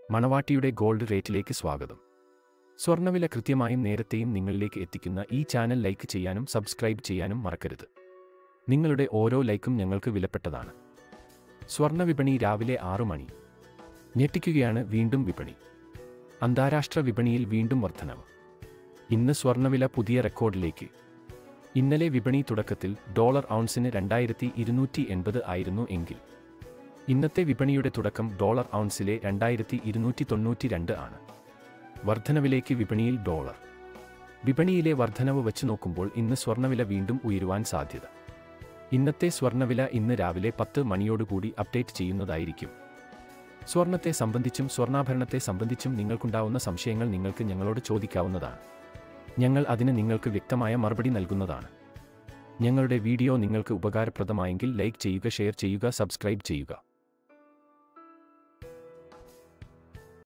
മണവാട്ടിയുടെ gold റേറ്റിലേക്ക് സ്വാഗതം സ്വർണ്ണവില കൃത്യമായും നേരത്തെയും നിങ്ങളിലേക്ക് എത്തിക്കുന്ന ഈ ചാനൽ ലൈക്ക് ചെയ്യാനും സബ്സ്ക്രൈബ് ചെയ്യാനും മറക്കരുത് നിങ്ങളുടെ ഓരോ ലൈക്കും ഞങ്ങൾക്ക് വിലപ്പെട്ടതാണ് സ്വർണ്ണ വിപണി രാവിലെ ആറു മണി ഞെട്ടിക്കുകയാണ് വീണ്ടും വിപണി അന്താരാഷ്ട്ര വിപണിയിൽ വീണ്ടും വർധനവ് ഇന്ന് സ്വർണ്ണവില പുതിയ റെക്കോർഡിലേക്ക് ഇന്നലെ വിപണി തുടക്കത്തിൽ ഡോളർ ഔൺസിന് രണ്ടായിരത്തി ഇരുന്നൂറ്റി എൺപത് ആയിരുന്നു എങ്കിൽ ഇന്നത്തെ വിപണിയുടെ തുടക്കം ഡോളർ ഔൺസിലെ രണ്ടായിരത്തി ഇരുന്നൂറ്റി തൊണ്ണൂറ്റി രണ്ട് ആണ് വർധനവിലേക്ക് വിപണിയിൽ ഡോളർ വിപണിയിലെ വർധനവ് വച്ചു നോക്കുമ്പോൾ ഇന്ന് സ്വർണ്ണവില വീണ്ടും ഉയരുവാൻ സാധ്യത ഇന്നത്തെ സ്വർണ്ണവില ഇന്ന് രാവിലെ പത്ത് മണിയോടുകൂടി അപ്ഡേറ്റ് ചെയ്യുന്നതായിരിക്കും സ്വർണത്തെ സംബന്ധിച്ചും സ്വർണ്ണാഭരണത്തെ സംബന്ധിച്ചും നിങ്ങൾക്കുണ്ടാവുന്ന സംശയങ്ങൾ നിങ്ങൾക്ക് ഞങ്ങളോട് ചോദിക്കാവുന്നതാണ് ഞങ്ങൾ അതിന് നിങ്ങൾക്ക് വ്യക്തമായ മറുപടി നൽകുന്നതാണ് ഞങ്ങളുടെ വീഡിയോ നിങ്ങൾക്ക് ഉപകാരപ്രദമായെങ്കിൽ ലൈക്ക് ചെയ്യുക ഷെയർ ചെയ്യുക സബ്സ്ക്രൈബ് ചെയ്യുക